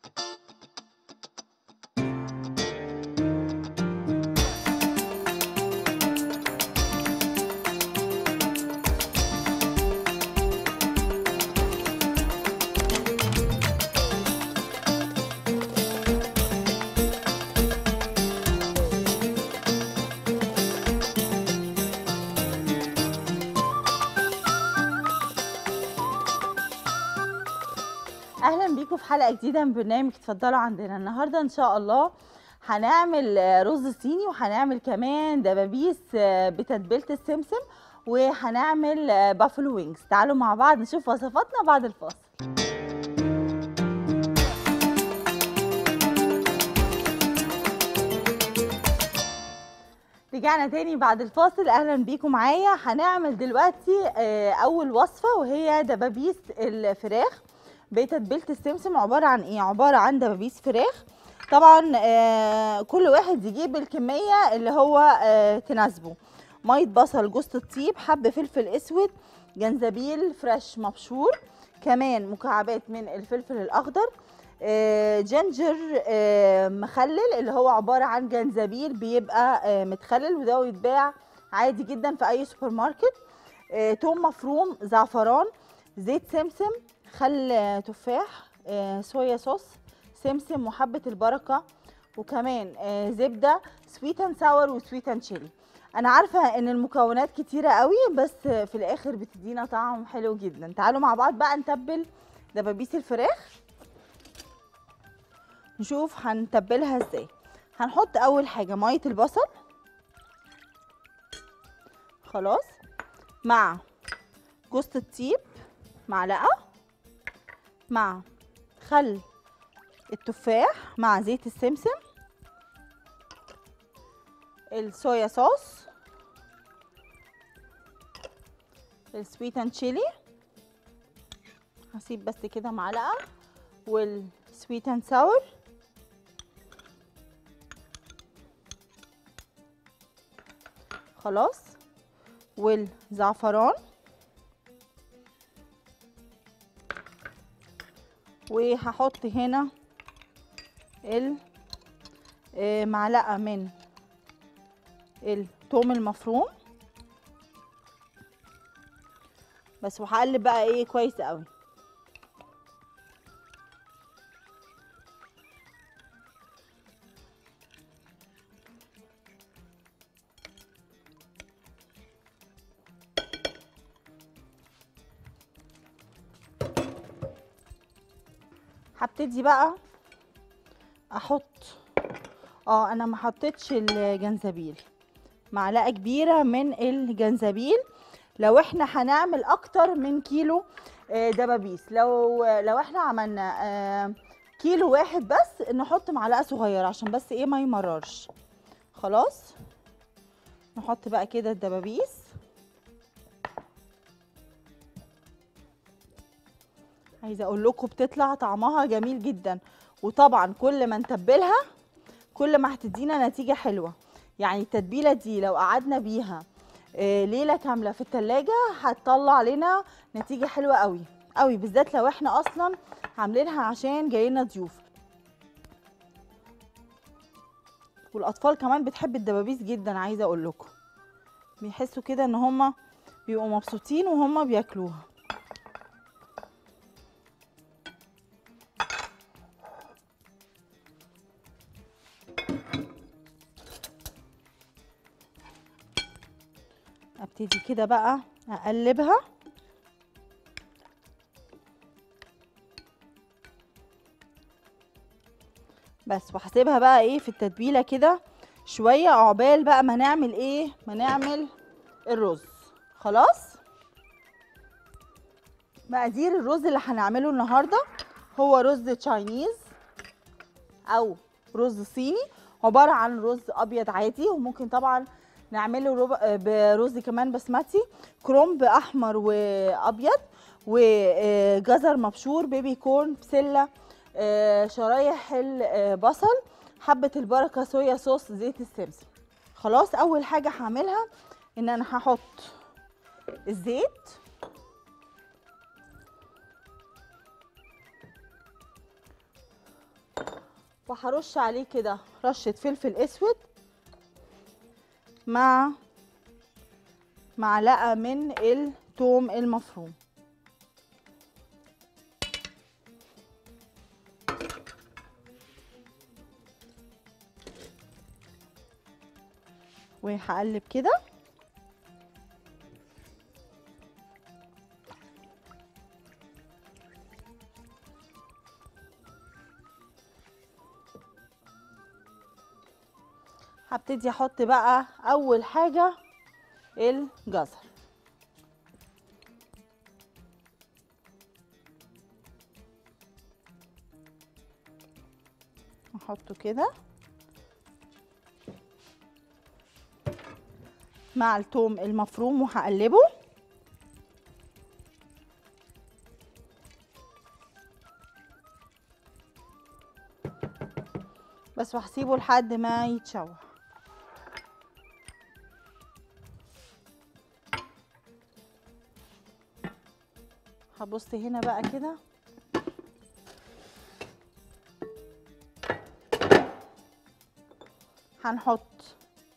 اهلا بيكم في حلقه جديده من برنامج اتفضلوا عندنا النهارده ان شاء الله هنعمل آه، رز صيني وهنعمل كمان دبابيس آه، بتتبيله السمسم وهنعمل آه، بافلو وينجز تعالوا مع بعض نشوف وصفاتنا بعد الفاصل رجعنا تاني بعد الفاصل اهلا بيكم معايا هنعمل دلوقتي آه، اول وصفه وهي دبابيس الفراخ بتتبيله السمسم عباره عن ايه عباره عن دبابيس فراخ طبعا آه، كل واحد يجيب الكميه اللي هو آه، تناسبه ميه بصل جوز الطيب حب فلفل اسود جنزبيل فريش مبشور كمان مكعبات من الفلفل الاخضر آه، جينجر آه، مخلل اللي هو عباره عن جنزبيل بيبقى آه، متخلل وده يتباع عادي جدا في اي سوبر ماركت آه، توم مفروم زعفران زيت سمسم خل آه، تفاح آه، صويا صوص سمسم وحبه البركه وكمان آه، زبده سويت اند ساور وسويت اند شيلي انا عارفه ان المكونات كتيره قوي بس في الاخر بتدينا طعم حلو جدا تعالوا مع بعض بقى نتبل دبابيس الفراخ نشوف هنتبلها ازاي هنحط اول حاجه ميه البصل خلاص مع جوز الطيب معلقه مع خل التفاح مع زيت السمسم الصويا صوص السويت اند تشيلي هسيب بس كده معلقه والسويت اند ساور خلاص والزعفران وهحط هنا ال آه، معلقه من الثوم المفروم بس وهقلب بقى ايه كويس قوي هبتدي بقى احط اه انا ما حطيتش الجنزبيل معلقه كبيره من الجنزبيل لو احنا هنعمل اكتر من كيلو آه، دبابيس لو لو احنا عملنا آه، كيلو واحد بس نحط معلقه صغيره عشان بس ايه ما يمررش خلاص نحط بقى كده الدبابيس عايزه اقول لكم بتطلع طعمها جميل جدا وطبعا كل ما نتبلها كل ما هتدينا نتيجه حلوه يعني التتبيله دي لو قعدنا بيها آه، ليله كامله في التلاجة هتطلع لنا نتيجه حلوه قوي قوي بالذات لو احنا اصلا عاملينها عشان جايلنا ضيوف والاطفال كمان بتحب الدبابيس جدا عايزه اقول لكم بيحسوا كده ان هما بيبقوا مبسوطين وهما بياكلوها ابتدي كده بقى اقلبها بس وهسيبها بقى ايه في التتبيله كده شويه عقبال بقى ما نعمل ايه ما نعمل الرز خلاص مقادير الرز اللي هنعمله النهارده هو رز تشاينيز او رز صيني عباره عن رز ابيض عادي وممكن طبعا نعمله رب- برز كمان بسمتي كرنب احمر وابيض وجزر مبشور بيبي كورن بسله آه، شرايح البصل حبه البركه صويا صوص زيت السمسم خلاص اول حاجه هعملها ان انا هحط الزيت وهرش عليه كده رشه فلفل اسود مع معلقه من الثوم المفروم وهقلب كده هبتدي احط بقى اول حاجه الجزر احطه كده مع الثوم المفروم وهقلبه بس وهسيبه لحد ما يتشوح هبص هنا بقى كده هنحط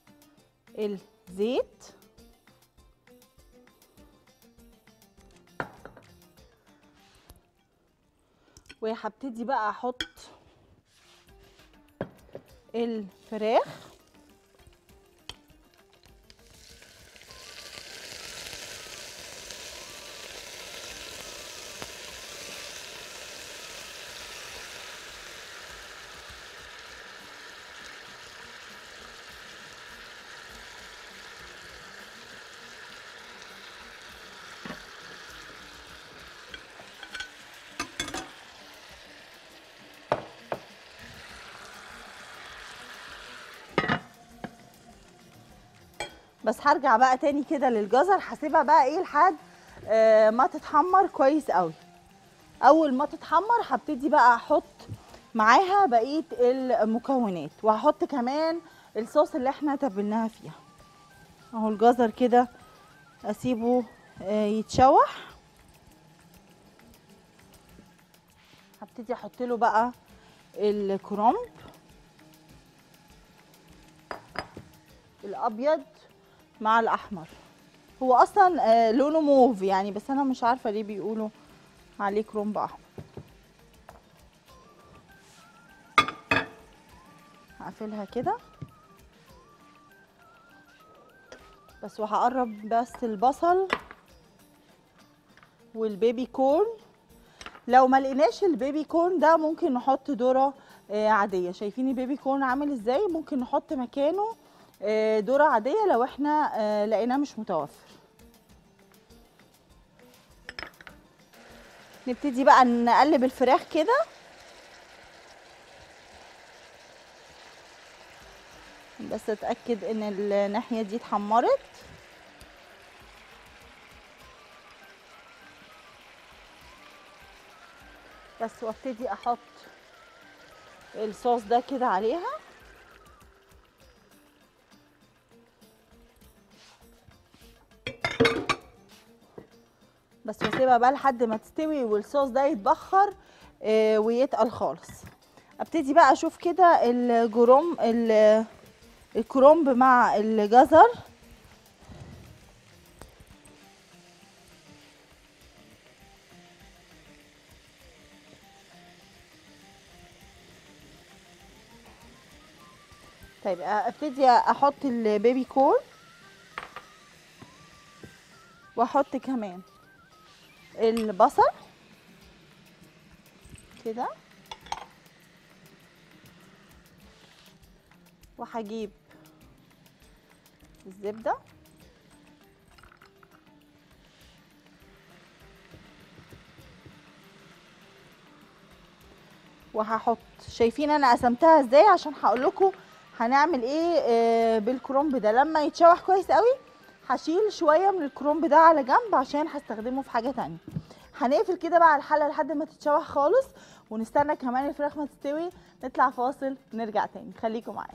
الزيت وهبتدي بقى احط الفراخ بس هرجع بقى تاني كده للجزر هسيبها بقى ايه لحد آه ما تتحمر كويس قوي اول ما تتحمر هبتدي بقى احط معاها بقيه المكونات وهحط كمان الصوص اللي احنا تبلناها فيها اهو الجزر كده اسيبه آه يتشوح هبتدي احط له بقى الكرنب الابيض مع الاحمر هو اصلا آه لونه موف يعني بس انا مش عارفه ليه بيقولوا عليه كرنب احمر هقفلها كده بس وهقرب بس البصل والبيبي كورن لو ما لقيناش البيبي كورن ده ممكن نحط ذره آه عاديه شايفين البيبي كورن عامل ازاي ممكن نحط مكانه آه ذره عاديه لو احنا آه لقيناه مش متوفر نبتدي بقى نقلب الفراخ كده بس اتاكد ان الناحيه دي اتحمرت بس وابتدي احط الصوص ده كده عليها بس واسيبها بقى لحد ما تستوي والصوص ده يتبخر آه ويتقل خالص ابتدي بقى اشوف كده الجروم الكرومب مع الجزر طيب ابتدي احط البيبي كورن واحط كمان البصل كده وهجيب الزبده وهحط شايفين انا قسمتها ازاي عشان هقول لكم هنعمل ايه آه بالكرنب ده لما يتشوح كويس قوي هشيل شويه من الكرنب ده على جنب عشان هستخدمه في حاجه تانية هنقفل كده بقى الحله لحد ما تتشوح خالص ونستنى كمان الفراخ ما تستوي نطلع فاصل نرجع تاني خليكم معايا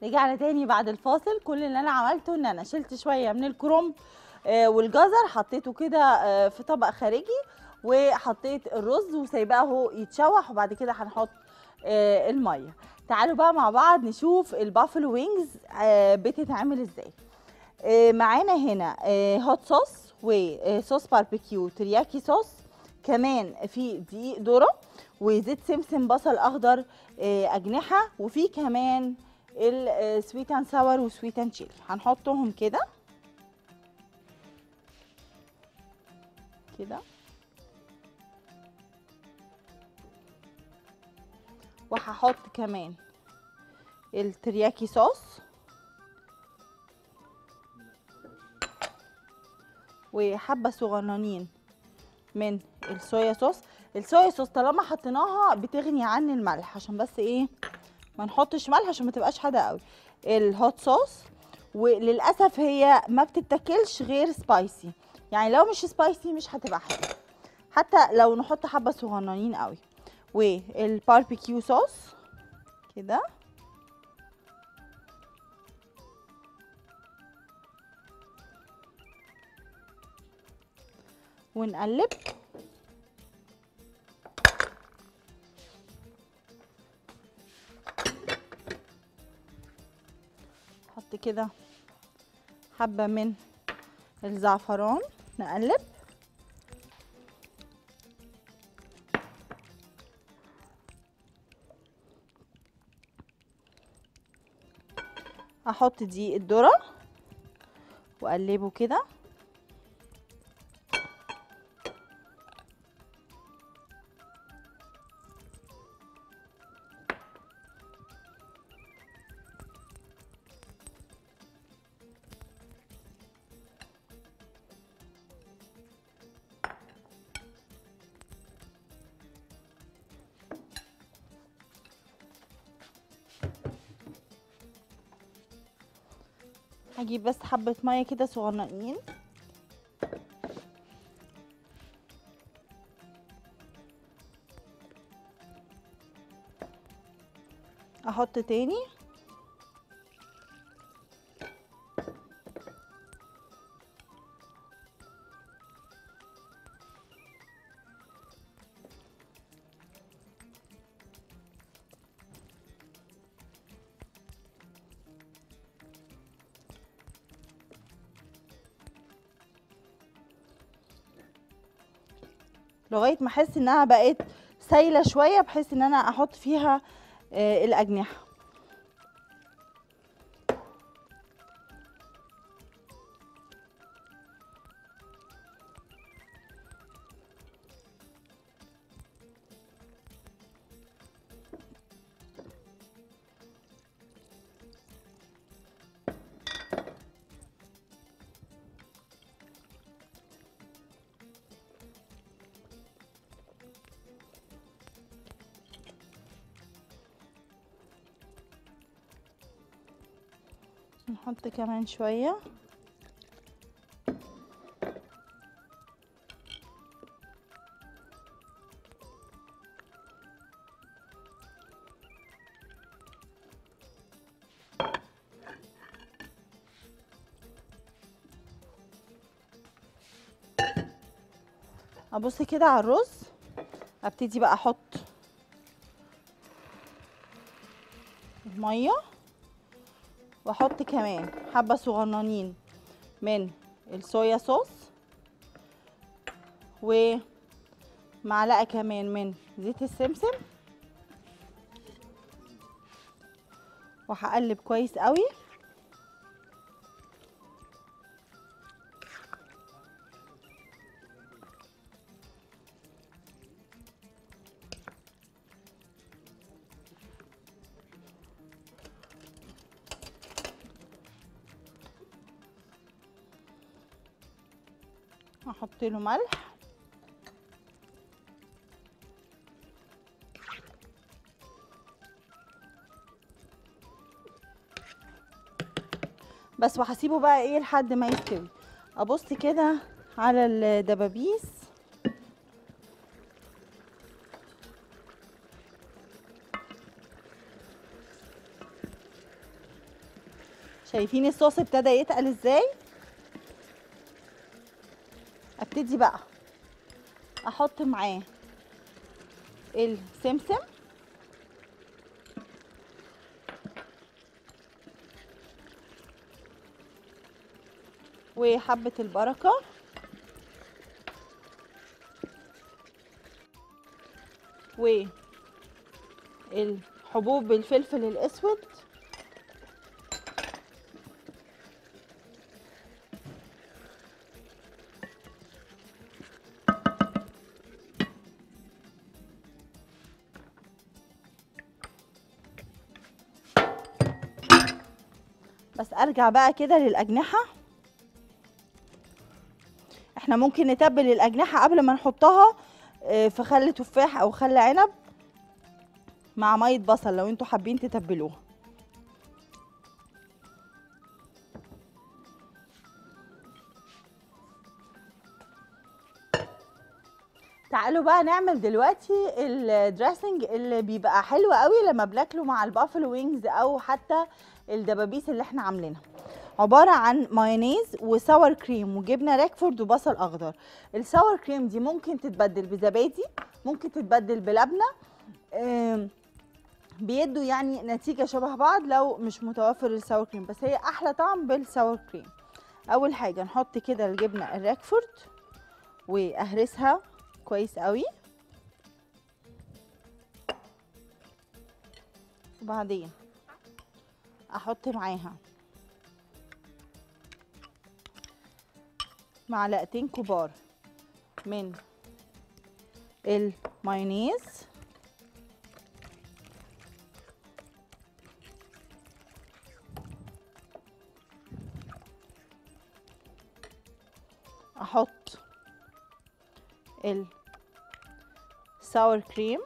رجعنا تاني بعد الفاصل كل اللي انا عملته ان انا شلت شويه من الكرنب آه، والجزر حطيته كده آه، في طبق خارجي وحطيت الرز وسايباه اهو يتشوح وبعد كده هنحط آه، الميه تعالوا بقى مع بعض نشوف البافلو وينجز آه، بتتعمل ازاي آه، معانا هنا آه، هوت صوص وصوص باربيكيو ترياكي صوص كمان في دقيق ذره وزيت سمسم بصل اخضر آه، اجنحه وفي كمان السويت اند ساور وسويت اند تشيلي هنحطهم كده كده وهحط كمان الترياكي صوص وحبه صغننين من الصويا صوص الصويا صوص طالما حطيناها بتغني عن الملح عشان بس ايه ما نحطش ملح عشان ما تبقاش حادقه قوي الهوت صوص وللاسف هي ما بتتاكلش غير سبايسي يعني لو مش سبايسي مش هتبقى حلوه حتى لو نحط حبه صغننين قوي والباربيكيو صوص كده ونقلب نحط كده حبة من الزعفران نقلب هحط دي الذرة واقلبه كده هجيب بس حبة مية كده صغننين احط تاني لغايه ما احس انها بقت سايله شويه بحيث ان انا احط فيها آه، الاجنحه نحط كمان شويه ابص كده على الرز ابتدي بقى احط الميه واحط كمان حبه صغننين من الصويا صوص ومعلقه كمان من زيت السمسم وهقلب كويس قوي هحط له ملح بس وهسيبه بقى ايه لحد ما يستوي ابص كده على الدبابيس شايفين الصوص ابتدى يتقل ازاي ابتدي بقى احط معاه السمسم وحبة البركة والحبوب الفلفل الاسود بس ارجع بقى كده للاجنحه احنا ممكن نتبل الاجنحه قبل ما نحطها آه، في خل تفاح او خل عنب مع ميه بصل لو انتوا حابين تتبلوها تعالوا بقى نعمل دلوقتي الدريسنج اللي بيبقى حلو قوي لما بناكله مع البافلو وينجز او حتى الدبابيس اللي احنا عاملينها عبارة عن مايونيز وساور كريم وجبنة راكفورد وبصل أخضر الساور كريم دي ممكن تتبدل بزبادي ممكن تتبدل بلبنة آم، بيدوا يعني نتيجة شبه بعض لو مش متوفر الساور كريم بس هي أحلى طعم بالساور كريم أول حاجة نحط كده الجبنة الراكفورد وأهرسها كويس قوي وبعدين احط معاها معلقتين كبار من المايونيز احط الساور كريم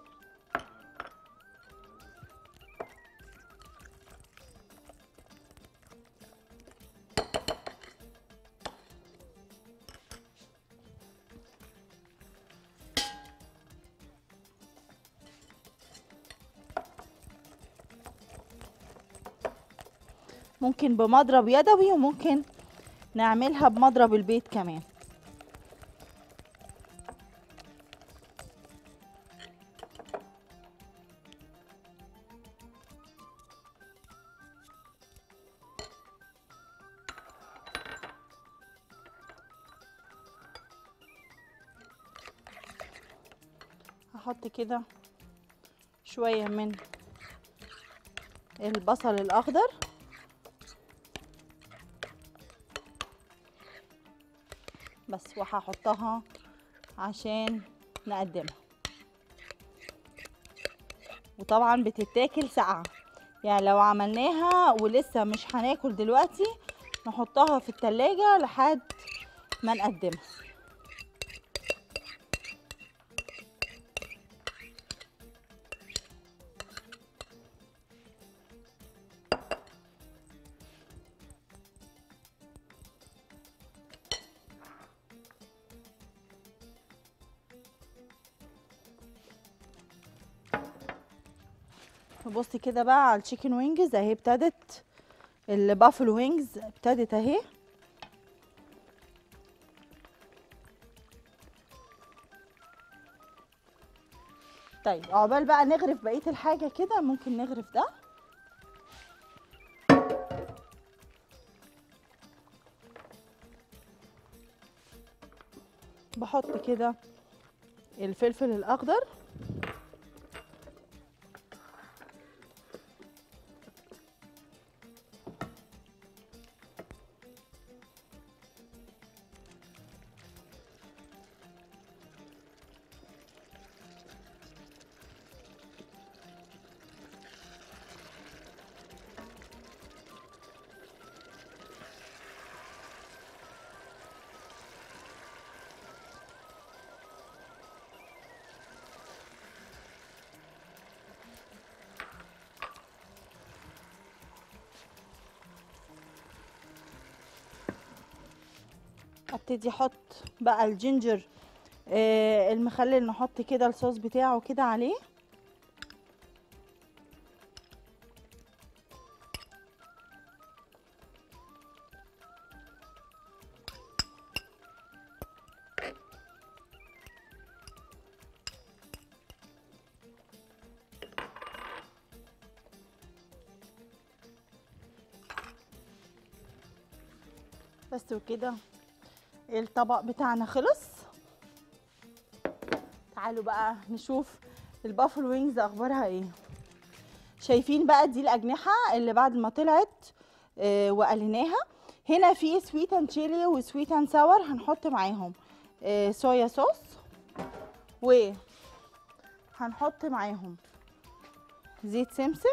ممكن بمضرب يدوي وممكن نعملها بمضرب البيت كمان هحط كده شوية من البصل الأخضر بس وهحطها عشان نقدمها وطبعا بتتاكل ساقعة يعني لو عملناها ولسه مش هناكل دلوقتي نحطها في التلاجة لحد ما نقدمها بصي كده بقى على التشيكن وينجز اهي ابتدت البافلو وينجز ابتدت اهي طيب عقبال بقى نغرف بقيه الحاجه كده ممكن نغرف ده بحط كده الفلفل الاخضر ابتدي احط بقى الجينجر آه المخلل نحط كده الصوص بتاعه كده عليه بس وكده الطبق بتاعنا خلص تعالوا بقى نشوف البافل وينجز اخبارها ايه شايفين بقى دي الاجنحه اللي بعد ما طلعت آه وقليناها هنا في سويت اند تشيلي وسويت اند ساور هنحط معاهم آه صويا صوص و هنحط معاهم زيت سمسم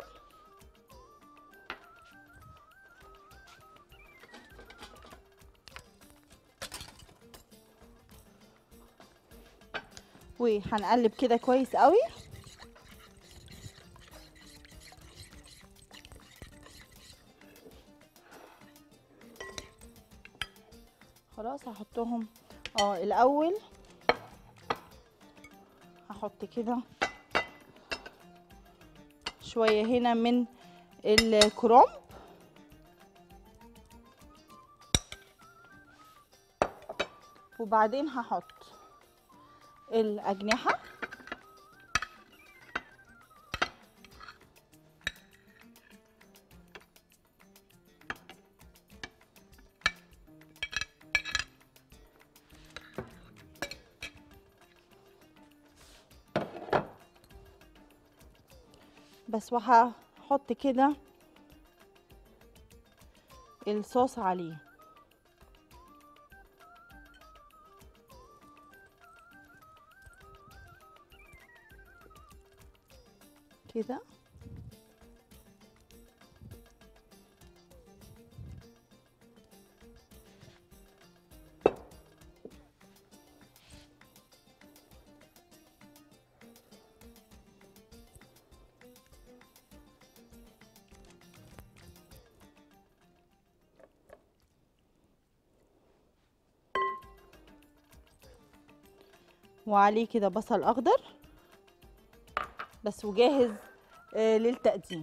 وهنقلب كده كويس قوي خلاص هحطهم اه الاول هحط كده شويه هنا من الكرنب وبعدين هحط الأجنحة بس وهحط كده الصوص عليه كده وعليه كده بصل اخضر بس وجاهز آه للتقديم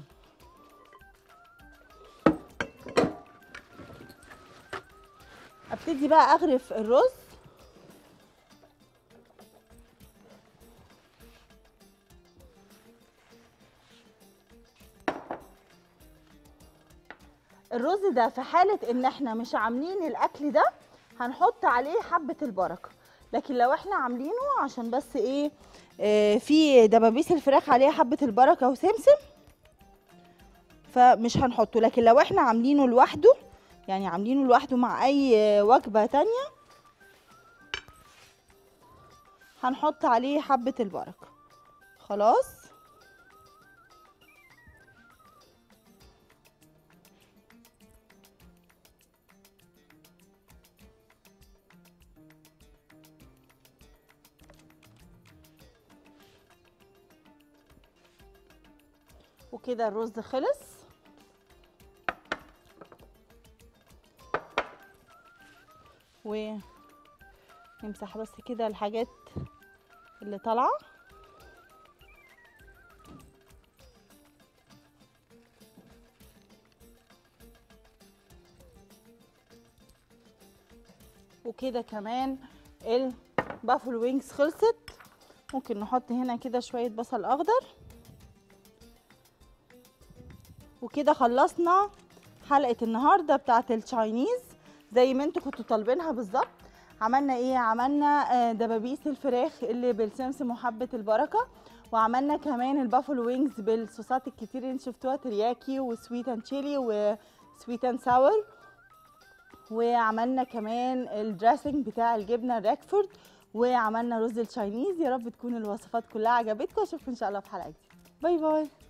ابتدي بقى اغرف الرز الرز ده في حالة ان احنا مش عاملين الاكل ده هنحط عليه حبة البركة لكن لو احنا عاملينه عشان بس ايه آه في دبابيس الفراخ عليها حبة البركة وسمسم فمش هنحطه لكن لو احنا عاملينه لوحده يعني عاملينه لوحده مع اي وجبة تانية هنحط عليه حبة البركة خلاص وكده الرز خلص ونمسح بس كده الحاجات اللي طالعه وكده كمان البافلو وينجز خلصت ممكن نحط هنا كده شويه بصل اخضر وكده خلصنا حلقه النهارده بتاعه التشاينيز زي ما انتوا كنتوا طالبينها بالظبط عملنا ايه عملنا دبابيس الفراخ اللي بالسمسم وحبه البركه وعملنا كمان البافلو وينجز بالصوصات الكتير اللي شفتوها ترياكي وسويت اند تشيلي وسويت اند ساور وعملنا كمان الدريسنج بتاع الجبنه الراكفورد وعملنا رز التشاينيز يا رب تكون الوصفات كلها عجبتكم اشوفكم ان شاء الله في حلقه جديده باي باي